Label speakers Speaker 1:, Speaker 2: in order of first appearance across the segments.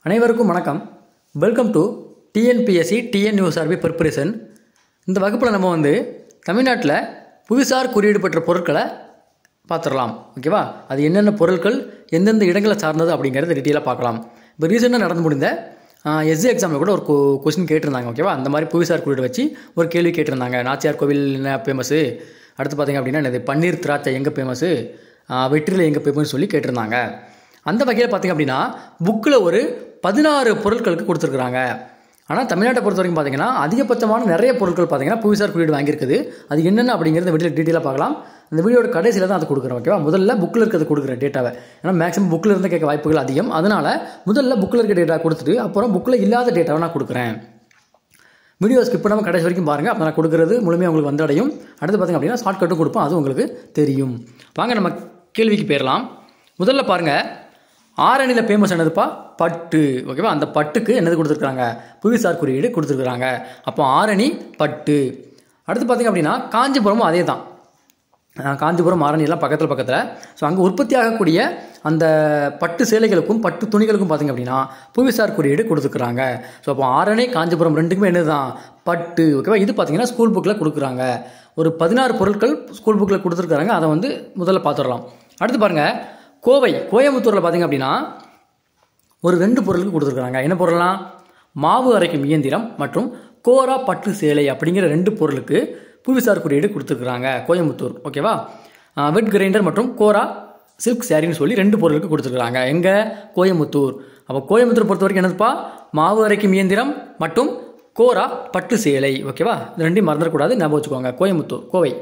Speaker 1: அனைவருக்கும் வணக்கம் welcome to TNPSC TNUSRB preparation இந்த வகுப்பில் நம்ம வந்து தமிழ்நாட்டில் புவிசார் குறியீடு பெற்ற பொருட்களை பார்த்துடலாம் ஓகேவா அது என்னென்ன பொருட்கள் எந்தெந்த இடங்களை சார்ந்தது அப்படிங்கிறத டீட்டெயிலாக பார்க்கலாம் இப்போ ரீசெண்டாக நடந்து முடிந்த எஸ்ஏ எக்ஸாமில் கூட ஒரு கொஸ்டின் கேட்டிருந்தாங்க ஓகேவா அந்த மாதிரி புவிசார் குறியீடு வச்சு ஒரு கேள்வி கேட்டிருந்தாங்க நாச்சியார் கோவில் என்ன ஃபேமஸு அடுத்து பார்த்திங்க அப்படின்னா என்னது பன்னீர் திராட்சை எங்கே ஃபேமஸு வெற்றிலை எங்கே ஃபேமஸ் சொல்லி கேட்டிருந்தாங்க அந்த வகையில் பார்த்திங்க அப்படின்னா புக்கில் ஒரு பதினாறு பொருட்களுக்கு கொடுத்துருக்குறாங்க ஆனால் தமிழ்நாட்டை பொறுத்த வரைக்கும் பார்த்தீங்கன்னா அதிகபட்சமான நிறைய பொருட்கள் பார்த்தீங்கன்னா புவிசார் குறியீடு வாங்கியிருக்குது அது என்னென்ன அப்படிங்கிறத வீடியோ டீட்டெயிலாக பார்க்கலாம் இந்த வீடியோட கடைசியில் தான் அது கொடுக்குறேன் ஓகேவா முதல்ல புக்கில் இருக்கிறது கொடுக்குறேன் டேட்டாவை ஏன்னா மேக்ஸிமம் புக்கில் இருந்து கேட்க வாய்ப்புகள் அதிகம் அதனால் முதல்ல புக்கில் இருக்க டேட்டா கொடுத்துட்டு அப்புறம் புக்கில் இல்லாத டேட்டாவை நான் கொடுக்குறேன் வீடியோ ஸ்கிப் பண்ணாமல் கடைசி வரைக்கும் பாருங்கள் அப்போ நான் கொடுக்குறது முழுமையாக உங்களுக்கு வந்தடையும் அடுத்து பார்த்திங்க அப்படின்னா ஷார்ட்கட்டும் கொடுப்போம் அது உங்களுக்கு தெரியும் வாங்க நம்ம கேள்விக்கு போயிடலாம் முதல்ல பாருங்கள் ஆரணியில் ஃபேமஸ் என்னதுப்பா பட்டு ஓகேவா அந்த பட்டுக்கு என்னது கொடுத்துருக்காங்க புவிசார் குறியீடு கொடுத்துருக்குறாங்க அப்போ ஆரணி பட்டு அடுத்து பார்த்திங்க அப்படின்னா காஞ்சிபுரமும் அதே தான் அஹ் காஞ்சிபுரம் ஆரணி எல்லாம் பக்கத்தில் பக்கத்தில் ஸோ அங்கே உற்பத்தி ஆகக்கூடிய அந்த பட்டு சேலைகளுக்கும் பட்டு துணிகளுக்கும் பார்த்திங்க அப்படின்னா புவிசார் குறியீடு கொடுத்துருக்குறாங்க ஸோ அப்போ ஆரணி காஞ்சிபுரம் ரெண்டுக்குமே என்னது தான் பட்டு ஓகேவா இது பார்த்திங்கன்னா ஸ்கூல் புக்கில் கொடுக்குறாங்க ஒரு பதினாறு பொருட்கள் ஸ்கூல் புக்கில் கொடுத்துருக்குறாங்க அதை வந்து முதல்ல பார்த்துடலாம் அடுத்து பாருங்கள் கோவை கோயம்புத்தூரில் பார்த்திங்க அப்படின்னா ஒரு ரெண்டு பொருளுக்கு கொடுத்துருக்குறாங்க என்ன பொருள்லாம் மாவு அரைக்கும் இயந்திரம் மற்றும் கோரா பட்டு சேலை அப்படிங்கிற ரெண்டு பொருளுக்கு புவிசார் குறியீடு கொடுத்துருக்குறாங்க கோயம்புத்தூர் ஓகேவா வெட் கிரைண்டர் மற்றும் கோரா சில்க் சாரின்னு சொல்லி ரெண்டு பொருளுக்கு கொடுத்துருக்குறாங்க எங்கே கோயம்புத்தூர் அப்போ கோயம்புத்தூர் பொறுத்த வரைக்கும் என்னதுப்பா மாவு அரைக்கும் இயந்திரம் மற்றும் கோரா பட்டு சேலை ஓகேவா இது ரெண்டையும் மறந்துடக்கூடாது ஞாபகம் வச்சுக்கோங்க கோயம்புத்தூர் கோவை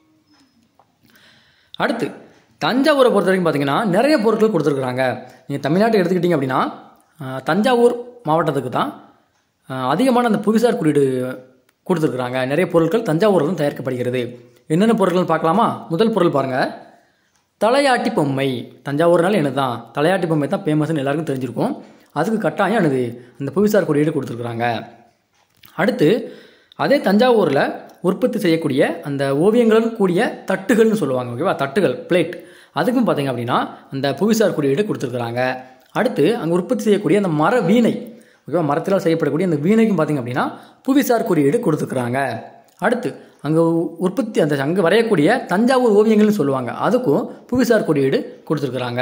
Speaker 1: அடுத்து தஞ்சாவூரை பொறுத்த வரைக்கும் பார்த்தீங்கன்னா நிறைய பொருட்கள் கொடுத்துருக்குறாங்க நீங்கள் தமிழ்நாட்டை எடுத்துக்கிட்டிங்க அப்படின்னா அஹ், தஞ்சாவூர் மாவட்டத்துக்கு தான் அஹ், அதிகமான அந்த புவிசார் குறியீடு கொடுத்துருக்குறாங்க நிறைய பொருட்கள் தஞ்சாவூரில் தான் தயாரிக்கப்படுகிறது என்னென்ன பொருட்கள் பார்க்கலாமா முதல் பொருள் பாருங்கள் தலையாட்டி பொம்மை தஞ்சாவூர்னால என்ன தான் தலையாட்டி பொம்மை தான் ஃபேமஸ்னு எல்லாருக்கும் தெரிஞ்சிருக்கும் அதுக்கு கட்டாயம் என்னது அந்த புவிசார் குறியீடு கொடுத்துருக்குறாங்க அடுத்து அதே தஞ்சாவூரில் உற்பத்தி செய்யக்கூடிய அந்த ஓவியங்களுடன் கூடிய தட்டுகள்னு சொல்லுவாங்க ஓகேவா தட்டுகள் பிளேட் அதுக்கும் பார்த்தீங்க அப்படின்னா அந்த புவிசார் குறியீடு கொடுத்துருக்குறாங்க அடுத்து அங்கே உற்பத்தி செய்யக்கூடிய அந்த மர வீணை ஓகேவா மரத்தினால் செய்யப்படக்கூடிய அந்த வீணைக்கும் பார்த்தீங்க அப்படின்னா புவிசார் குறியீடு கொடுத்துருக்குறாங்க அடுத்து அங்கே உற்பத்தி அந்த அங்கே வரையக்கூடிய தஞ்சாவூர் ஓவியங்கள்னு சொல்லுவாங்க அதுக்கும் புவிசார் குறியீடு கொடுத்துருக்குறாங்க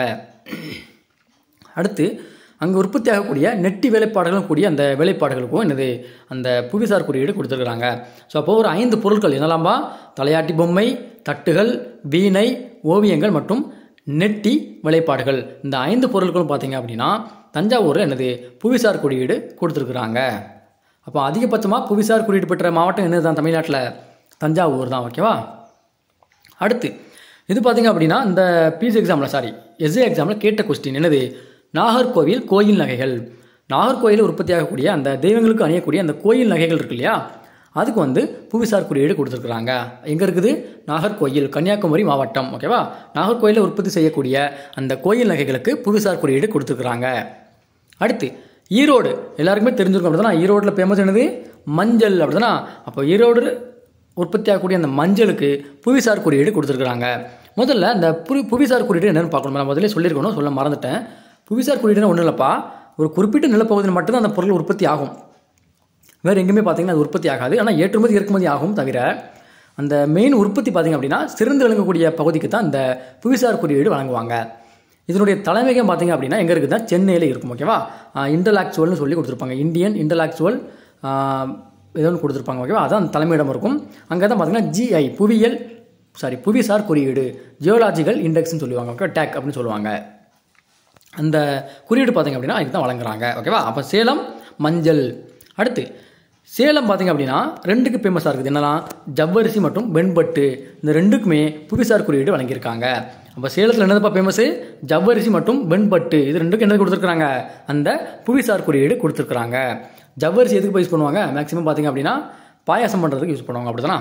Speaker 1: அடுத்து அங்கே உற்பத்தி ஆகக்கூடிய நெட்டி வேலைப்பாடுகளும் கூடிய அந்த வேலைப்பாடுகளுக்கும் என்னது அந்த புவிசார் குறியீடு கொடுத்துருக்குறாங்க ஸோ அப்போ ஒரு ஐந்து பொருட்கள் என்னலாம்பா தலையாட்டி பொம்மை தட்டுகள் வீணை ஓவியங்கள் மற்றும் நெட்டி வேலைப்பாடுகள் இந்த ஐந்து பொருட்களும் பார்த்தீங்க அப்படின்னா தஞ்சாவூர் என்னது புவிசார் குறியீடு கொடுத்துருக்குறாங்க அப்போ அதிகபட்சமாக புவிசார் குறியீடு பெற்ற மாவட்டம் என்னது தான் தமிழ்நாட்டில் தஞ்சாவூர் தான் ஓகேவா அடுத்து இது பார்த்தீங்க அப்படின்னா இந்த பிசி எக்ஸாமில் சாரி எஸ்ஏ எக்ஸாமில் கேட்ட கொஸ்டின் என்னது நாகர்கோவில் கோயில் நகைகள் நாகர்கோயிலில் உற்பத்தி ஆகக்கூடிய அந்த தெய்வங்களுக்கு அணியக்கூடிய அந்த கோயில் நகைகள் இருக்கு இல்லையா அதுக்கு வந்து புவிசார் குறியீடு கொடுத்துருக்குறாங்க எங்கே இருக்குது நாகர்கோயில் கன்னியாகுமரி மாவட்டம் ஓகேவா நாகர்கோயிலில் உற்பத்தி செய்யக்கூடிய அந்த கோயில் நகைகளுக்கு புவிசார் குறியீடு கொடுத்துருக்குறாங்க அடுத்து ஈரோடு எல்லாருக்குமே தெரிஞ்சிருக்கும் அப்படிதானா ஈரோட்டில் ஃபேமஸ் என்னது மஞ்சள் அப்படிதானா அப்போ ஈரோடு உற்பத்தி ஆகக்கூடிய அந்த மஞ்சளுக்கு புவிசார் குறியீடு கொடுத்துருக்குறாங்க முதல்ல அந்த புவி புவிசார் குறியீடு என்னென்னு பார்க்கணும் நான் முதல்ல சொல்லியிருக்கணும் சொல்ல மறந்துட்டேன் புவிசார் குறியீடுன்னு ஒன்றும் இல்லைப்பா ஒரு குறிப்பிட்ட நிலப்பகுதியில் மட்டும்தான் அந்த பொருள் உற்பத்தி ஆகும் வேறு எங்கேயுமே பார்த்தீங்கன்னா அது உற்பத்தி ஆகாது ஆனால் ஏற்றுமதி இறக்குமதி ஆகும் தவிர அந்த மெயின் உற்பத்தி பார்த்திங்க அப்படின்னா சிறந்து விளங்கக்கூடிய பகுதிக்கு தான் இந்த புவிசார் குறியீடு வழங்குவாங்க இதனுடைய தலைமையகம் பார்த்தீங்க அப்படின்னா எங்கே இருக்குதுன்னா சென்னையில் இருக்கும் ஓகேவா இன்டலாக்சுவல்னு சொல்லி கொடுத்துருப்பாங்க இந்தியன் இன்டலாக்சுவல் ஏதோ ஒன்று கொடுத்துருப்பாங்க ஓகேவா அதான் அந்த தலைமையிடம் இருக்கும் அங்கே தான் பார்த்தீங்கன்னா ஜிஐ புவியியல் சாரி புவிசார் குறியீடு ஜியோலாஜிக்கல் இண்டெக்ஸ்னு சொல்லுவாங்க ஓகே டேக் அப்படின்னு சொல்லுவாங்க அந்த குறியீடு பார்த்தீங்க அப்படின்னா இதுக்கு தான் வழங்குறாங்க ஓகேவா அப்போ சேலம் மஞ்சள் அடுத்து சேலம் பார்த்தீங்க அப்படின்னா ரெண்டுக்கு ஃபேமஸாக இருக்குது என்னெல்லாம் ஜவ்வரிசி மற்றும் வெண்பட்டு இந்த ரெண்டுக்குமே புவிசார் குறியீடு வழங்கியிருக்காங்க அப்போ சேலத்தில் என்னதுப்பா ஃபேமஸு ஜவ்வரிசி மற்றும் வெண்பட்டு இது ரெண்டுக்கும் என்னது கொடுத்துருக்குறாங்க அந்த புவிசார் குறியீடு கொடுத்துருக்குறாங்க ஜவ்வரிசி எதுக்கு யூஸ் பண்ணுவாங்க மேக்ஸிமம் பார்த்தீங்க அப்படின்னா பாயாசம் பண்ணுறதுக்கு யூஸ் பண்ணுவாங்க அப்படிதானா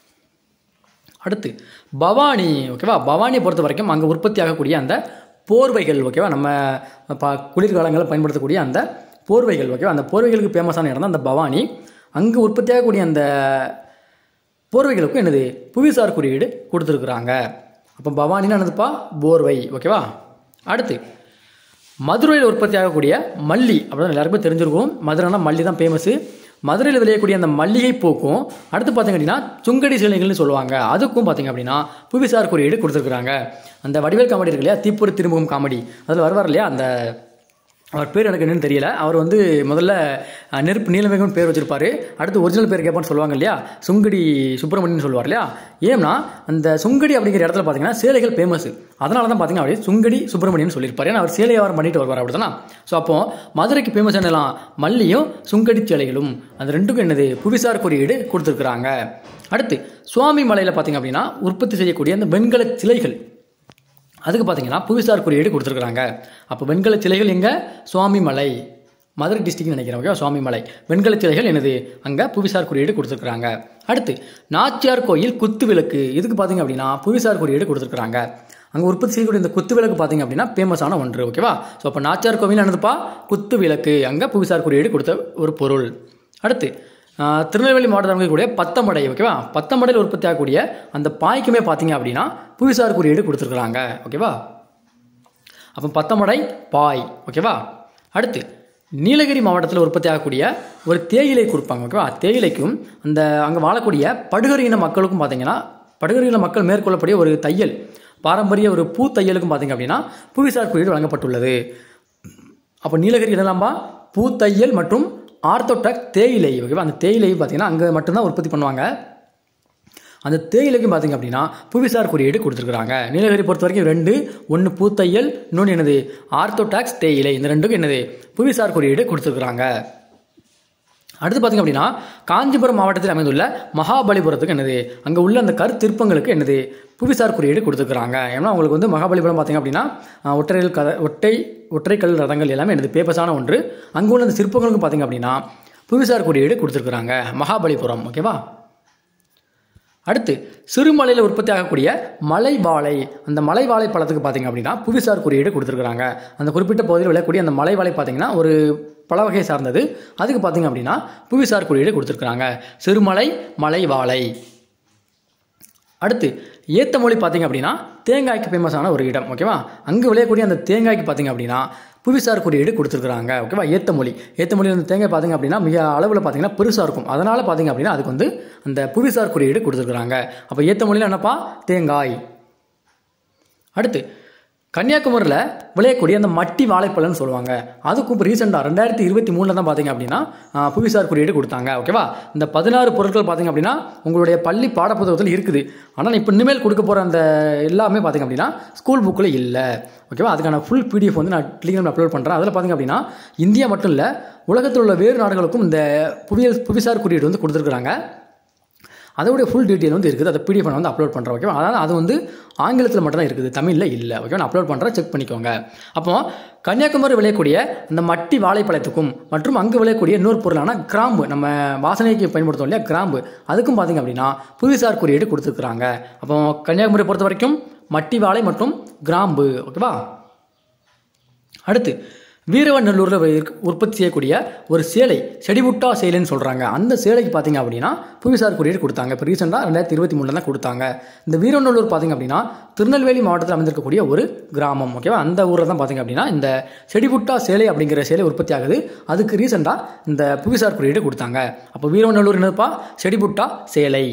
Speaker 1: அடுத்து பவானி ஓகேவா பவானியை பொறுத்த வரைக்கும் அங்கே உற்பத்தி ஆகக்கூடிய அந்த போர்வைகள் ஓகேவா நம்ம ப குளிர்காலங்களில் பயன்படுத்தக்கூடிய அந்த போர்வைகள் ஓகேவா அந்த போர்வைகளுக்கு ஃபேமஸான இடம் தான் அந்த பவானி அங்கே உற்பத்தி ஆகக்கூடிய அந்த போர்வைகளுக்கும் என்னது புவிசார் குறியீடு கொடுத்துருக்குறாங்க அப்போ பவானின்னு என்னதுப்பா போர்வை ஓகேவா அடுத்து மதுரையில் உற்பத்தி ஆகக்கூடிய மல்லி அப்படின்னு எல்லாருக்குமே தெரிஞ்சிருக்கும் மதுரைனா மல்லி தான் ஃபேமஸு மதுரையில் விளையக்கூடிய அந்த மல்லிகை பூக்கும் அடுத்து பார்த்தீங்க அப்படின்னா சுங்கடி சிலைகள்னு சொல்லுவாங்க அதுக்கும் பார்த்தீங்க அப்படின்னா புவிசார் குறியீடு கொடுத்துருக்குறாங்க அந்த வடிவேல் காமெடி இருக்கு இல்லையா தீப்பொறி திருமுகம் காமெடி அதில் வருவார் இல்லையா அந்த அவர் பேர் எனக்கு என்னன்னு தெரியல அவர் வந்து முதல்ல அஹ், நெருப்பு நீலமேகம்னு பேர் வச்சிருப்பாரு அடுத்து ஒரிஜினல் பேர் கேட்பான்னு சொல்லுவாங்க இல்லையா சுங்கடி சுப்பிரமணியன் சொல்லுவார் இல்லையா ஏன்னா அந்த சுங்கடி அப்படிங்கிற இடத்துல பார்த்தீங்கன்னா சேலைகள் ஃபேமஸ் அதனால தான் பார்த்தீங்கன்னா அப்படியே சுங்கடி சுப்பிரமணியன் சொல்லியிருப்பாரு ஏன்னா அவர் சேலை வியாபாரம் பண்ணிட்டு வருவார் அப்படிதானா ஸோ அப்போ மதுரைக்கு ஃபேமஸ் என்னலாம் மல்லியும் சுங்கடி சேலைகளும் அந்த ரெண்டுக்கும் என்னது புவிசார் குறியீடு கொடுத்துருக்குறாங்க அடுத்து சுவாமி மலையில் பார்த்தீங்க அப்படின்னா உற்பத்தி செய்யக்கூடிய அந்த வெண்கல சிலைகள் அதுக்கு பார்த்தீங்கன்னா புவிசார் குறியீடு கொடுத்துருக்குறாங்க அப்போ வெண்கல சிலைகள் எங்கே சுவாமி மலை மதுரை டிஸ்ட்ரிக்ட்னு நினைக்கிறேன் ஓகே சுவாமி மலை வெண்கல சிலைகள் என்னது அங்கே புவிசார் குறியீடு கொடுத்துருக்குறாங்க அடுத்து நாச்சியார் கோயில் குத்து விளக்கு இதுக்கு பார்த்தீங்க அப்படின்னா புவிசார் குறியீடு கொடுத்துருக்குறாங்க அங்கே உற்பத்தி செய்யக்கூடிய இந்த குத்து விளக்கு பார்த்தீங்க அப்படின்னா ஃபேமஸான ஒன்று ஓகேவா ஸோ அப்போ நாச்சியார் கோவில் என்னதுப்பா குத்து விளக்கு அங்கே புவிசார் குறியீடு கொடுத்த ஒரு பொருள் அடுத்து ஆஹ், திருநெல்வேலி மாவட்டத்தில் இருக்கக்கூடிய பத்தமடை ஓகேவா பத்தமடையில் உற்பத்தி ஆகக்கூடிய அந்த பாய்க்குமே பார்த்தீங்க அப்படின்னா புவிசார் குறியீடு கொடுத்துருக்குறாங்க ஓகேவா அப்போ பத்தமடை பாய் ஓகேவா அடுத்து நீலகிரி மாவட்டத்தில் உற்பத்தி ஆகக்கூடிய ஒரு தேயிலை கொடுப்பாங்க ஓகேவா தேயிலைக்கும் அந்த அங்கே வாழக்கூடிய படுகர் இன மக்களுக்கும் பார்த்தீங்கன்னா படுகர் இன மக்கள் மேற்கொள்ளக்கூடிய ஒரு தையல் பாரம்பரிய ஒரு பூ தையலுக்கும் பார்த்தீங்க அப்படின்னா புவிசார் குறியீடு வழங்கப்பட்டுள்ளது அப்போ நீலகிரி என்னலாம்பா பூ தையல் மற்றும் ஆர்த்தோடாக் தேயிலை ஓகேவா அந்த தேயிலை பார்த்தீங்கன்னா அங்கே மட்டும்தான் உற்பத்தி பண்ணுவாங்க அந்த தேயிலைக்கும் பார்த்தீங்க அப்படின்னா புவிசார் குறியீடு கொடுத்துருக்குறாங்க நீலகிரி பொறுத்த வரைக்கும் ரெண்டு ஒன்று பூத்தையல் இன்னொன்று என்னது ஆர்த்தோடாக்ஸ் தேயிலை இந்த ரெண்டுக்கும் என்னது புவிசார் குறியீடு கொடுத்துருக்குறாங்க அடுத்து பார்த்தீங்க அப்படின்னா காஞ்சிபுரம் மாவட்டத்தில் அமைந்துள்ள மகாபலிபுரத்துக்கு என்னது அங்கே உள்ள அந்த கருத்திருப்பங்களுக்கு என்னது புவிசார் குறியீடு கொடுத்துருக்குறாங்க ஏன்னா உங்களுக்கு வந்து மகாபலிபுரம் பார்த்தீங்க அப்படின்னா அஹ், ஒற்றையல் கத ஒற்றை ஒற்றைக்கல் ரதங்கள் எல்லாமே என்னது பேப்பஸான ஒன்று அங்கே உள்ள அந்த சிற்பங்களுக்கும் பார்த்தீங்க அப்படின்னா புவிசார் குறியீடு கொடுத்துருக்குறாங்க மகாபலிபுரம் ஓகேவா அடுத்து சிறுமலையில் உற்பத்தி ஆகக்கூடிய மலை வாழை அந்த மலை வாழை பழத்துக்கு பார்த்தீங்க அப்படின்னா புவிசார் குறியீடு கொடுத்துருக்குறாங்க அந்த குறிப்பிட்ட பகுதியில் விளையக்கூடிய அந்த மலை வாழை பார்த்தீங்கன்னா ஒரு பல வகை சார்ந்தது அதுக்கு பார்த்தீங்க அப்படின்னா புவிசார் குறியீடு கொடுத்துருக்குறாங்க சிறுமலை மலை வாழை அடுத்து ஏத்தமொழி பார்த்தீங்க அப்படின்னா தேங்காய்க்கு ஃபேமஸான ஒரு இடம் ஓகேவா அங்கே விளையக்கூடிய அந்த தேங்காய்க்கு பார்த்தீங்க அப்படின்னா புவிசார் குறியீடு கொடுத்துருக்குறாங்க ஓகேவா ஏத்தமொழி ஏத்தமொழி அந்த தேங்காய் பார்த்தீங்க அப்படின்னா மிக அளவில் பார்த்தீங்கன்னா பெருசாக இருக்கும் அதனால் பார்த்தீங்க அப்படின்னா அதுக்கு வந்து அந்த புவிசார் குறியீடு கொடுத்துருக்குறாங்க அப்போ ஏத்தமொழியில் என்னப்பா தேங்காய் அடுத்து கன்னியாகுமரியில் விளையக்கூடிய அந்த மட்டி வாழைப்பழம்னு சொல்லுவாங்க அதுக்கும் இப்போ ரீசெண்டாக ரெண்டாயிரத்தி இருபத்தி மூணில் தான் பார்த்தீங்க அப்படின்னா ஆ, புவிசார் குறியீடு கொடுத்தாங்க ஓகேவா இந்த பதினாறு பொருட்கள் பார்த்தீங்க அப்படின்னா உங்களுடைய பள்ளி பாடப்புத்தகத்தில் இருக்குது ஆனால் இப்போ இனிமேல் கொடுக்க போகிற அந்த எல்லாமே பார்த்தீங்க அப்படின்னா ஸ்கூல் புக்கில் இல்லை ஓகேவா அதுக்கான ஃபுல் பிடிஎஃப் வந்து நான் டெலிகிராமில் அப்லோட் பண்ணுறேன் அதில் பார்த்தீங்க அப்படின்னா இந்தியா மட்டும் இல்லை உலகத்தில் உள்ள வேறு நாடுகளுக்கும் இந்த புவியல் புவிசார் குறியீடு வந்து கொடுத்துருக்குறாங்க அதோடைய ஃபுல் டீட்டெயில் வந்து இருக்குது அதை பிடிஎஃப் நான் வந்து அப்லோட் பண்ணுறேன் ஓகேவா அதாவது அது வந்து ஆங்கிலத்தில் மட்டும் தான் இருக்குது தமிழில் இல்லை ஓகேவா நான் அப்லோட் பண்ணுறேன் செக் பண்ணிக்கோங்க அப்போ கன்னியாகுமரி விளையக்கூடிய அந்த மட்டி வாழைப்பழத்துக்கும் மற்றும் அங்கே விளையக்கூடிய இன்னொரு பொருளான கிராம்பு நம்ம வாசனைக்கு பயன்படுத்துவோம் இல்லையா கிராம்பு அதுக்கும் பார்த்தீங்க அப்படின்னா புவிசார் குறியீடு கொடுத்துருக்குறாங்க அப்போ கன்னியாகுமரி பொறுத்த வரைக்கும் மட்டி வாழை மற்றும் கிராம்பு ஓகேவா அடுத்து வீரவநல்லூரில் வி- உற்பத்தி செய்யக்கூடிய ஒரு சேலை செடிமுட்டா சேலைன்னு சொல்கிறாங்க அந்த சேலைக்கு பார்த்தீங்க அப்படின்னா புவிசார் குறியீடு கொடுத்தாங்க இப்போ ரீசெண்டாக ரெண்டாயிரத்தி இருபத்தி மூணில் தான் கொடுத்தாங்க இந்த வீரநல்லூர் பார்த்தீங்க அப்படின்னா திருநெல்வேலி மாவட்டத்தில் அமைந்திருக்கக்கூடிய ஒரு கிராமம் ஓகேவா அந்த ஊரில் தான் பார்த்தீங்க அப்படின்னா இந்த செடிமுட்டா சேலை அப்படிங்கிற சேலை உற்பத்தி ஆகுது அதுக்கு ரீசெண்டாக இந்த புவிசார் குறியீடு கொடுத்தாங்க அப்போ வீரவநல்லூர் என்னதுப்பா செடிமுட்டா சேலை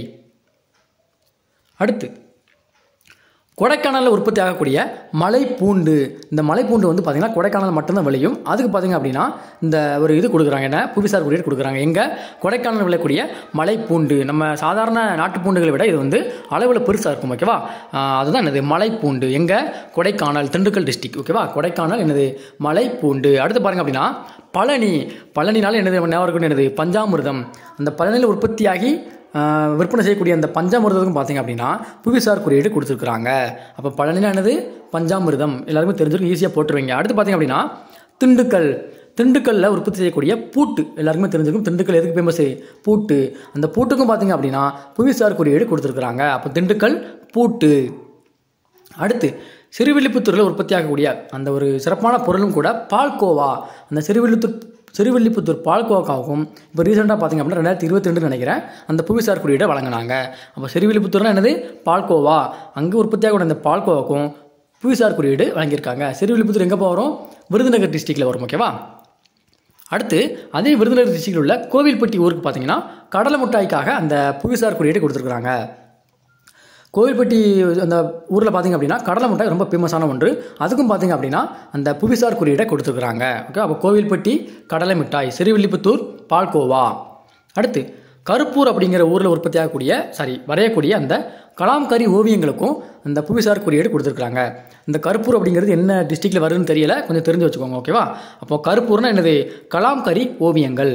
Speaker 1: அடுத்து கொடைக்கானலில் உற்பத்தி ஆகக்கூடிய மலை பூண்டு இந்த மலை பூண்டு வந்து பார்த்திங்கன்னா கொடைக்கானல் மட்டும்தான் விளையும் அதுக்கு பார்த்திங்க அப்படின்னா இந்த ஒரு இது கொடுக்குறாங்க என்ன புவிசார் குறியீடு கொடுக்குறாங்க எங்கே கொடைக்கானல் விளையக்கூடிய மலை பூண்டு நம்ம சாதாரண நாட்டு பூண்டுகளை விட இது வந்து அளவில் பெருசாக இருக்கும் ஓகேவா ஆஹ் அதுதான் என்னது மலை பூண்டு எங்கே கொடைக்கானல் திண்டுக்கல் டிஸ்ட்ரிக்ட் ஓகேவா கொடைக்கானல் என்னது மலை பூண்டு அடுத்து பாருங்க அப்படின்னா பழனி பழனினால என்னது ஞாபகம் இருக்கும் என்னது பஞ்சாமிர்தம் அந்த பழனியில் உற்பத்தியாகி ஆஹ் விற்பனை செய்யக்கூடிய அந்த பஞ்சாமிர்தத்துக்கும் பார்த்தீங்க அப்படின்னா புவிசார் குறியீடு கொடுத்துருக்குறாங்க அப்போ பழனினா என்னது பஞ்சாமிர்தம் எல்லாருமே தெரிஞ்சிருக்கும் ஈஸியாக போட்டுருவீங்க அடுத்து பார்த்தீங்க அப்படின்னா திண்டுக்கல் திண்டுக்கல்லில் உற்பத்தி செய்யக்கூடிய பூட்டு எல்லாருக்குமே தெரிஞ்சிருக்கும் திண்டுக்கல் எதுக்கு ஃபேமஸ் பூட்டு அந்த பூட்டுக்கும் பார்த்தீங்க அப்படின்னா புவிசார் குறியீடு கொடுத்துருக்குறாங்க அப்போ திண்டுக்கல் பூட்டு அடுத்து சிறுவில்லிபுத்தூரில் உற்பத்தி ஆகக்கூடிய அந்த ஒரு சிறப்பான பொருளும் கூட பால்கோவா அந்த சிறுவில்லிபுத்தூர் சிறுவில்லிபுத்தூர் பால்கோவாக்காவுக்கும் இப்போ ரீசெண்டாக பார்த்தீங்க அப்படின்னா ரெண்டாயிரத்தி இருபத்தி ரெண்டு நினைக்கிறேன் அந்த புவிசார் குறியீடை வழங்கினாங்க அப்போ சிறுவில்லிபுத்தூர்னா என்னது பால்கோவா அங்கே உற்பத்தி ஆகக்கூடிய அந்த பால்கோவாக்கும் புவிசார் குறியீடு வழங்கியிருக்காங்க சிறுவில்லிபுத்தூர் எங்கே போகிறோம் விருதுநகர் டிஸ்ட்ரிக்டில் வரும் ஓகேவா அடுத்து அதே விருதுநகர் டிஸ்ட்ரிக்டில் உள்ள கோவில்பட்டி ஊருக்கு பார்த்தீங்கன்னா கடலை மிட்டாய்க்காக அந்த புவிசார் குறியீடு கொடுத்துருக்குறாங்க கோவில்பட்டி அந்த ஊரில் பார்த்தீங்க அப்படின்னா கடலை மிட்டாய் ரொம்ப ஃபேமஸான ஒன்று அதுக்கும் பார்த்தீங்க அப்படின்னா அந்த புவிசார் குறியீடை கொடுத்துருக்குறாங்க ஓகே அப்போ கோவில்பட்டி கடலை மிட்டாய் சிறுவில்லிபுத்தூர் பால்கோவா அடுத்து கருப்பூர் அப்படிங்கிற ஊரில் உற்பத்தி ஆகக்கூடிய சாரி வரையக்கூடிய அந்த கலாம்கரி ஓவியங்களுக்கும் அந்த புவிசார் குறியீடு கொடுத்துருக்குறாங்க இந்த கருப்பூர் அப்படிங்கிறது என்ன டிஸ்ட்ரிக்டில் வருதுன்னு தெரியல கொஞ்சம் தெரிஞ்சு வச்சுக்கோங்க ஓகேவா அப்போ கருப்பூர்னா என்னது கலாம்கரி ஓவியங்கள்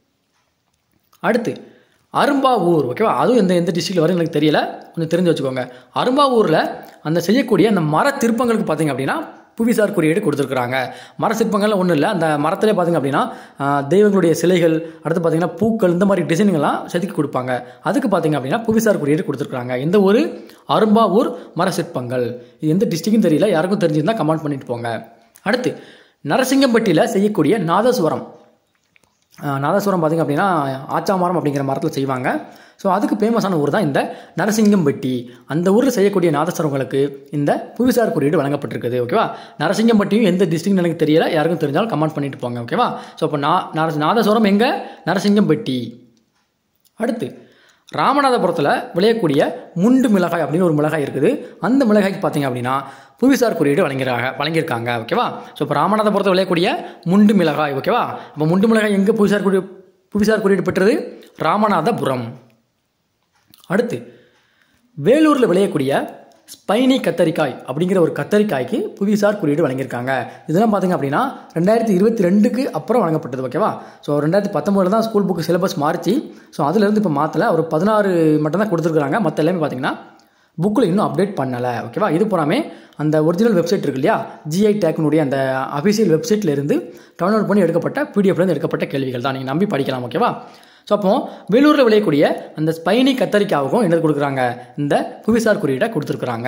Speaker 1: அடுத்து அரும்பாவூர் ஓகேவா அதுவும் எந்த எந்த டிஸ்ட்ரிக்டில் வரும் எனக்கு தெரியல கொஞ்சம் தெரிஞ்சு வச்சுக்கோங்க அரும்பாவூரில் அந்த செய்யக்கூடிய அந்த மர திருப்பங்களுக்கு பார்த்தீங்க அப்படின்னா புவிசார் குறியீடு கொடுத்துருக்குறாங்க மர சிற்பங்கள்லாம் ஒன்றும் இல்லை அந்த மரத்திலே பார்த்தீங்க அப்படின்னா ஆஹ், தெய்வங்களுடைய சிலைகள் அடுத்து பார்த்தீங்கன்னா பூக்கள் இந்த மாதிரி டிசைனுங்கள்லாம் செதுக்கி கொடுப்பாங்க அதுக்கு பார்த்தீங்க அப்படின்னா புவிசார் குறியீடு கொடுத்துருக்குறாங்க இந்த ஒரு அரும்பாவூர் மர சிற்பங்கள் இது எந்த டிஸ்ட்ரிக்ட்னு தெரியல யாருக்கும் தெரிஞ்சிருந்தா கமெண்ட் பண்ணிட்டு போங்க அடுத்து நரசிங்கம்பட்டியில் செய்யக்கூடிய நாதஸ்வரம் ஆஹ் நாதஸ்வரம் பார்த்திங்க அப்படின்னா ஆச்சாமரம் அப்படிங்கிற மரத்தில் செய்வாங்க ஸோ அதுக்கு ஃபேமஸான ஊர் தான் இந்த நரசிங்கம்பட்டி அந்த ஊரில் செய்யக்கூடிய நாதஸ்வரங்களுக்கு இந்த புவிசார் குறியீடு வழங்கப்பட்டிருக்குது ஓகேவா நரசிங்கம்பட்டியும் எந்த டிஸ்ட்ரிக்ட் எனக்கு தெரியல யாருக்கும் தெரிஞ்சாலும் கமெண்ட் பண்ணிட்டு போங்க ஓகேவா ஸோ இப்போ நா நர- நாதஸ்வரம் எங்கே நரசிங்கம்பட்டி அடுத்து ராமநாதபுரத்தில் விளையக்கூடிய முண்டு மிளகாய் அப்படின்னு ஒரு மிளகாய் இருக்குது அந்த மிளகாய்க்கு பார்த்தீங்க அப்படின்னா புவிசார் குறியீடு வழங்கிறாங்க வழங்கியிருக்காங்க ஓகேவா ஸோ இப்போ ராமநாதபுரத்தில் விளையக்கூடிய முண்டு மிளகாய் ஓகேவா அப்போ முண்டு மிளகாய் எங்கே புவிசார் குறி புவிசார் குறியீடு பெற்றது ராமநாதபுரம் அடுத்து வேலூரில் விளையக்கூடிய ஸ்பைனி கத்தரிக்காய் அப்படிங்கிற ஒரு கத்தரிக்காய்க்கு புவிசார் குறியீடு வழங்கியிருக்காங்க இதெல்லாம் பார்த்தீங்க அப்படின்னா ரெண்டாயிரத்தி இருபத்தி ரெண்டுக்கு அப்புறம் வழங்கப்பட்டது ஓகேவா ஸோ ரெண்டாயிரத்தி பத்தொம்போதில் தான் ஸ்கூல் புக்கு சிலபஸ் மாறிச்சு ஸோ அதுலேருந்து இப்போ மாற்றல ஒரு பதினாறு மட்டும் தான் கொடுத்துருக்குறாங்க மற்ற எல்லாமே பார்த்தீங்கன்னா புக்கில் இன்னும் அப்டேட் பண்ணலை ஓகேவா இது பூராமே அந்த ஒரிஜினல் வெப்சைட் இருக்கு இல்லையா ஜிஐ டேக்னுடைய அந்த அஃபிஷியல் வெப்சைட்ல இருந்து டவுன்லோட் பண்ணி எடுக்கப்பட்ட பிடிஎஃப்லேருந்து எடுக்கப்பட்ட கேள்விகள் தான் நீங்கள் நம்பி படிக்கலாம் ஓகேவா ஸோ அப்போ வேலூரில் விளையக்கூடிய அந்த ஸ்பைனி கத்தரிக்காவுக்கும் என்னது கொடுக்குறாங்க இந்த புவிசார் குறியீடை கொடுத்துருக்குறாங்க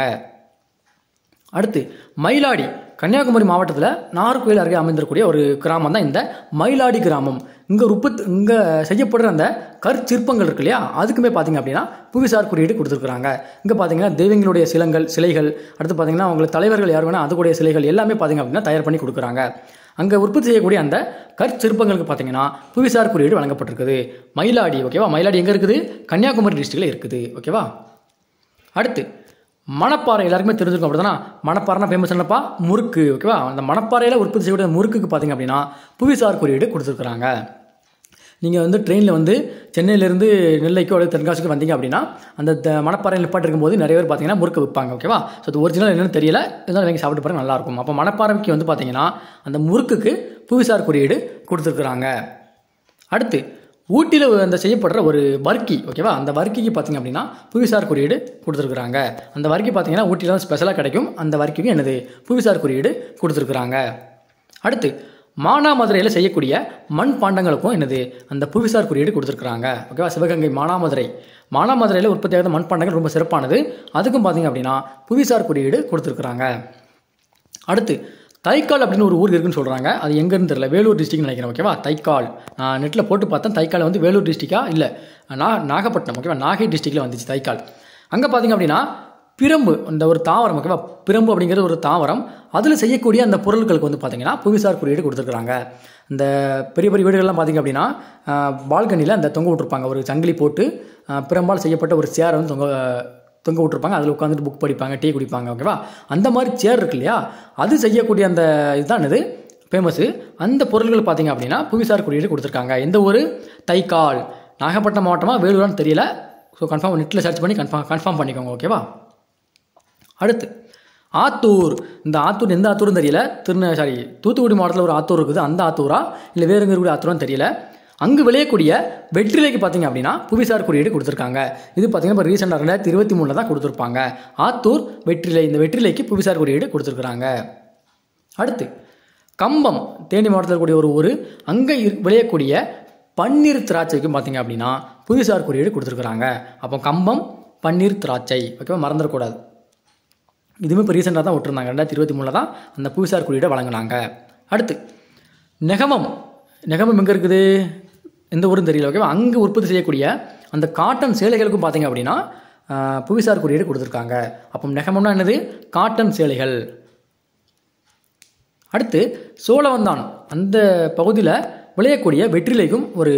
Speaker 1: அடுத்து மயிலாடி கன்னியாகுமரி மாவட்டத்தில் நாகர்கோயில் அருகே அமைந்திருக்கக்கூடிய ஒரு கிராமம் தான் இந்த மயிலாடி கிராமம் இங்கே உற்பத்தி இங்கே செய்யப்படுற அந்த கற்சிற்பங்கள் இருக்கு இல்லையா அதுக்குமே பார்த்தீங்க அப்படின்னா புவிசார் குறியீடு கொடுத்துருக்குறாங்க இங்கே பார்த்தீங்கன்னா தெய்வங்களுடைய சிலங்கள் சிலைகள் அடுத்து பார்த்தீங்கன்னா அவங்களுக்கு தலைவர்கள் யார் வேணால் அதுக்கூடிய சிலைகள் எல்லாமே பார்த்தீங்க அப்படின்னா தயார் பண்ணி கொடுக்குறாங்க அங்கே உற்பத்தி செய்யக்கூடிய அந்த கற்சிற்பங்களுக்கு பார்த்தீங்கன்னா புவிசார் குறியீடு வழங்கப்பட்டிருக்குது மயிலாடி ஓகேவா மயிலாடி எங்கே இருக்குது கன்னியாகுமரி டிஸ்ட்ரிக்டில் இருக்குது ஓகேவா அடுத்து மணப்பாறை எல்லாருக்குமே தெரிஞ்சிருக்கும் அப்படிதானா மணப்பாறைனா ஃபேமஸ் என்னப்பா முறுக்கு ஓகேவா அந்த மணப்பாறையில் உற்பத்தி செய்யக்கூடிய முறுக்குக்கு பார்த்தீங்க அப்படின்னா புவிசார் குறியீடு கொடுத்துருக்குறாங்க நீங்கள் வந்து ட்ரெயினில் வந்து சென்னையிலேருந்து நெல்லைக்கோ அல்லது தென்காசிக்கு வந்தீங்க அப்படின்னா அந்த த- மணப்பாறையில் நிப்பாட்டு இருக்கும்போது நிறைய பேர் பார்த்தீங்கன்னா முறுக்கு விற்பாங்க ஓகேவா ஸோ அது ஒரிஜினல் என்னன்னு தெரியல இருந்தாலும் நீங்கள் சாப்பிட்டு பாருங்க நல்லாயிருக்கும் அப்போ மணப்பாறைக்கு வந்து பார்த்தீங்கன்னா அந்த முறுக்குக்கு புவிசார் குறியீடு கொடுத்துருக்குறாங்க அடுத்து ஊட்டியில் அந்த செய்யப்படுற ஒரு வர்க்கி ஓகேவா அந்த வர்க்கிக்கு பார்த்தீங்க அப்படின்னா புவிசார் குறியீடு கொடுத்துருக்குறாங்க அந்த வர்க்கி பார்த்தீங்கன்னா ஊட்டியில் தான் ஸ்பெஷலாக கிடைக்கும் அந்த வர்க்கிக்கு என்னது புவிசார் குறியீடு கொடுத்துருக்குறாங்க அடுத்து மானாமதுரையில் செய்யக்கூடிய மண் பாண்டங்களுக்கும் என்னது அந்த புவிசார் குறியீடு கொடுத்துருக்குறாங்க ஓகேவா சிவகங்கை மானாமதுரை மானாமதுரையில் உற்பத்தியாகிற மண் பாண்டங்கள் ரொம்ப சிறப்பானது அதுக்கும் பார்த்தீங்க அப்படின்னா புவிசார் குறியீடு கொடுத்துருக்குறாங்க அடுத்து தைக்கால் அப்படின்னு ஒரு ஊர் இருக்குன்னு சொல்கிறாங்க அது எங்கேருந்து தெரியல வேலூர் டிஸ்ட்ரிக்ட் நினைக்கிறேன் ஓகேவா தைக்கால் நான் நெட்டில் போட்டு பார்த்தேன் தைக்கால் வந்து வேலூர் டிஸ்ட்ரிக்டா இல்லை நா நாகப்பட்டினம் ஓகேவா நாகை டிஸ்ட்ரிக்டில் வந்துச்சு தைக்கால் அங்கே பார்த்தீங்க அப்படின்னா பிரம்பு அந்த ஒரு தாவரம் ஓகேவா பிரம்பு அப்படிங்கிறது ஒரு தாவரம் அதில் செய்யக்கூடிய அந்த பொருட்களுக்கு வந்து பார்த்தீங்கன்னா புவிசார் குறியீடு கொடுத்துருக்குறாங்க இந்த பெரிய பெரிய வீடுகள்லாம் பார்த்தீங்க அப்படின்னா பால்கனியில் அந்த தொங்க விட்டுருப்பாங்க ஒரு சங்கிலி போட்டு ஆஹ், பிரம்பால் செய்யப்பட்ட ஒரு சேரை வந்து தொங்க தொங்க விட்டுருப்பாங்க அதில் உட்காந்துட்டு புக் படிப்பாங்க டீ குடிப்பாங்க ஓகேவா அந்த மாதிரி சேர் இருக்கு இல்லையா அது செய்யக்கூடிய அந்த இதுதான் இது ஃபேமஸு அந்த பொருள்கள் பார்த்தீங்க அப்படின்னா புவிசார் குறியீடு கொடுத்துருக்காங்க எந்த ஒரு தைக்கால் நாகப்பட்டினம் மாவட்டமா வேலூரான்னு தெரியல ஸோ கன்ஃபார்ம் நெட்டில் சர்ச் பண்ணி கன்ஃபார்ம் கன்ஃபார்ம் பண்ணிக்கோங்க ஓகேவா அடுத்து ஆத்தூர் இந்த ஆத்தூர் எந்த ஆத்தூரும் தெரியல திருந சாரி தூத்துக்குடி மாவட்டத்தில் ஒரு ஆத்தூர் இருக்குது அந்த ஆத்தூரா இல்லை வேறு எங்கே இருக்கக்கூடிய ஆத்தூரான்னு தெரியல அங்கு விளையக்கூடிய வெற்றிலைக்கு பார்த்தீங்க அப்படின்னா புவிசார் குறியீடு கொடுத்துருக்காங்க இது பார்த்தீங்கன்னா இப்போ ரீசெண்டாக ரெண்டாயிரத்தி இருபத்தி மூணில் தான் கொடுத்துருப்பாங்க ஆத்தூர் வெற்றிலை இந்த வெற்றிலைக்கு புவிசார் குறியீடு கொடுத்துருக்குறாங்க அடுத்து கம்பம் தேனி மாவட்டத்தில் இருக்கக்கூடிய ஒரு ஊர் அங்கே விளையக்கூடிய பன்னீர் திராட்சைக்கும் பார்த்தீங்க அப்படின்னா புவிசார் குறியீடு கொடுத்துருக்குறாங்க அப்போ கம்பம் பன்னீர் திராட்சை ஓகேவா மறந்துடக்கூடாது இதுவுமே இப்போ ரீசெண்டாக தான் விட்டுருந்தாங்க ரெண்டாயிரத்தி இருபத்தி மூணில் தான் அந்த புவிசார் குறியீடை வழங்கினாங்க அடுத்து நெகமம் நெகமம் எங்கே இருக்குது எந்த ஊரும் தெரியல ஓகேவா அங்கே உற்பத்தி செய்யக்கூடிய அந்த காட்டன் சேலைகளுக்கும் பார்த்தீங்க அப்படின்னா ஆஹ், புவிசார் குறியீடு கொடுத்துருக்காங்க அப்போ நெகமம்னா என்னது காட்டன் சேலைகள் அடுத்து சோழவந்தான் அந்த பகுதியில் விளையக்கூடிய வெற்றிலைக்கும் ஒரு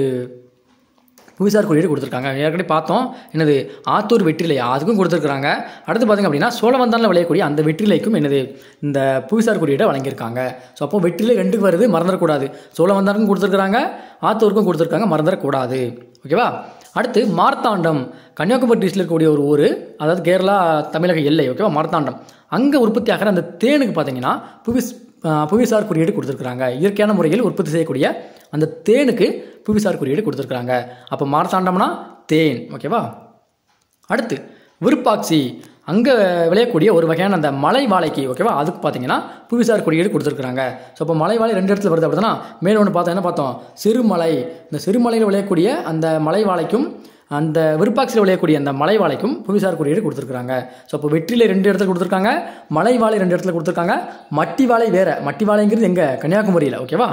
Speaker 1: புவிசார் குறியீடு கொடுத்துருக்காங்க ஏற்கனவே பார்த்தோம் என்னது ஆத்தூர் வெற்றிலை அதுக்கும் கொடுத்துருக்காங்க அடுத்து பார்த்திங்க அப்படின்னா சோழவந்தானில் விளையக்கூடிய அந்த வெற்றிலைக்கும் என்னது இந்த புவிசார் குறியீடை வழங்கியிருக்காங்க ஸோ அப்போ வெற்றிலை ரெண்டுக்கு வருது மறந்துடக்கூடாது சோழவந்தானுக்கும் கொடுத்துருக்காங்க ஆத்தூருக்கும் கொடுத்துருக்காங்க மறந்துடக்கூடாது ஓகேவா அடுத்து மார்த்தாண்டம் கன்னியாகுமரி டிஸ்ட்ரிக்ட் இருக்கக்கூடிய ஒரு ஊர் அதாவது கேரளா தமிழக எல்லை ஓகேவா மார்த்தாண்டம் அங்கே உற்பத்தி ஆகிற அந்த தேனுக்கு பார்த்தீங்கன்னா புவிஸ் ஆஹ் புவிசார் குறியீடு கொடுத்துருக்குறாங்க இயற்கையான முறையில் உற்பத்தி செய்யக்கூடிய அந்த தேனுக்கு புவிசார் குறியீடு கொடுத்துருக்குறாங்க அப்போ மார்த்தாண்டம்னா தேன் ஓகேவா அடுத்து விருப்பாக்சி அங்கே விளையக்கூடிய ஒரு வகையான அந்த மலை வாழைக்கு ஓகேவா அதுக்கு பார்த்தீங்கன்னா புவிசார் குறியீடு கொடுத்துருக்குறாங்க ஸோ அப்போ மலை வாழை ரெண்டு இடத்துல வருது அப்படின்னா மேலே ஒன்று பார்த்தோம் என்ன பார்த்தோம் சிறுமலை இந்த சிறுமலையில் விளையக்கூடிய அந்த மலை வாழைக்கும் அந்த விருப்பாக்சியில் விளையக்கூடிய அந்த மலை வாழைக்கும் புவிசார் குறியீடு கொடுத்துருக்காங்க ஸோ அப்போ வெற்றிலை ரெண்டு இடத்துல கொடுத்துருக்காங்க மலை வாழை ரெண்டு இடத்துல கொடுத்துருக்காங்க மட்டி வாழை வேற மட்டி வாழைங்கிறது எங்கே கன்னியாகுமரியில் ஓகேவா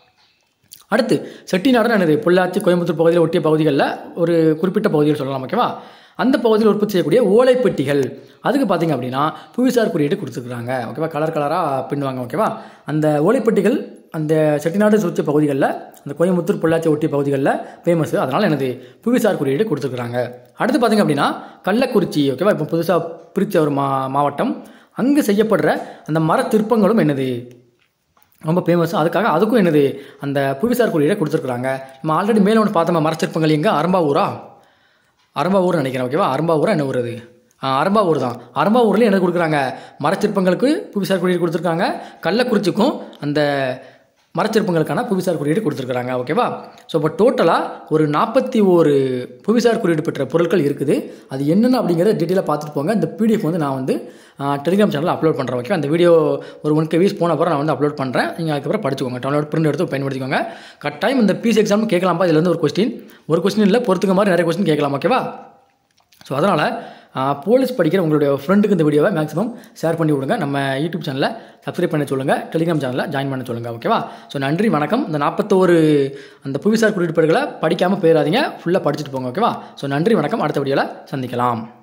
Speaker 1: அடுத்து செட்டிநாடு என்னது பொள்ளாச்சி கோயம்புத்தூர் பகுதியில் ஒட்டிய பகுதிகளில் ஒரு குறிப்பிட்ட பகுதிகள் சொல்லலாம் ஓகேவா அந்த பகுதியில் உற்பத்தி செய்யக்கூடிய ஓலைப்பெட்டிகள் அதுக்கு பார்த்தீங்க அப்படின்னா புவிசார் குறியீடு கொடுத்துருக்குறாங்க ஓகேவா கலர் கலராக பின்னுவாங்க ஓகேவா அந்த ஓலைப்பெட்டிகள் அந்த செட்டிநாடு சுற்றிய பகுதிகளில் அந்த கோயம்புத்தூர் பொள்ளாச்சி ஒட்டிய பகுதிகளில் ஃபேமஸ் அதனால் எனது புவிசார் குறியீடு கொடுத்துருக்குறாங்க அடுத்து பார்த்தீங்க அப்படின்னா கள்ளக்குறிச்சி ஓகேவா இப்போ புதுசாக பிரித்த ஒரு மா மாவட்டம் அங்கே செய்யப்படுற அந்த மர திருப்பங்களும் என்னது ரொம்ப ஃபேமஸ் அதுக்காக அதுக்கும் என்னது அந்த புவிசார் குறியீடை கொடுத்துருக்குறாங்க நம்ம ஆல்ரெடி மேலே ஒன்று பார்த்தோம் மரச்சிற்பங்கள் எங்கே அரம்பாவூரா அரம்பாவூர் நினைக்கிறேன் ஓகேவா அரம்பாவூரா என்ன ஊர் அது ஆ, அரம்பாவூர் தான் அரம்பாவூர்லேயும் என்ன கொடுக்குறாங்க மரச்சிற்பங்களுக்கு புவிசார் குறியீடு கொடுத்துருக்காங்க கள்ளக்குறிச்சிக்கும் அந்த மரச்சிற்பங்களுக்கான புவிசார் குறியீடு கொடுத்துருக்குறாங்க ஓகேவா ஸோ இப்போ டோட்டலாக ஒரு நாற்பத்தி ஒரு புவிசார் குறியீடு பெற்ற பொருட்கள் இருக்குது அது என்னென்ன அப்படிங்கிறத டீட்டெயிலாக பார்த்துட்டு போங்க இந்த பிடிஎஃப் வந்து நான் வந்து டெலிகிராம் சேனலில் அப்லோட் பண்ணுறேன் ஓகேவா அந்த வீடியோ ஒரு ஒன் கே வீஸ் போன அப்புறம் நான் வந்து அப்லோட் பண்ணுறேன் நீங்கள் அதுக்கப்புறம் படிச்சுக்கோங்க டவுன்லோட் பிரிண்ட் எடுத்து பயன்படுத்திக்கோங்க கட்டாயம் இந்த பிசி எக்ஸாம் கேட்கலாம்ப்பா இதுல இருந்து ஒரு கொஸ்டின் ஒரு கொஸ்டின் இல்லை பொறுத்துக்க மாதிரி நிறைய கொஸ்டின் கேட்கலாம் ஓகேவா ஸோ அதனால் போலீஸ் படிக்கிற உங்களுடைய ஃப்ரெண்டுக்கு இந்த வீடியோவை மேக்ஸிமம் ஷேர் பண்ணி விடுங்க நம்ம யூடியூப் சேனலில் சப்ஸ்கிரைப் பண்ண சொல்லுங்கள் டெலிகிராம் சேனலில் ஜாயின் பண்ண சொல்லுங்கள் ஓகேவா ஸோ நன்றி வணக்கம் இந்த நாற்பத்தோரு அந்த புவிசார் குறியீடுகளை படிக்காமல் போயிடாதீங்க ஃபுல்லாக படிச்சுட்டு போங்க ஓகேவா ஸோ நன்றி வணக்கம் அடுத்த வீடியோவில் சந்திக்கலாம்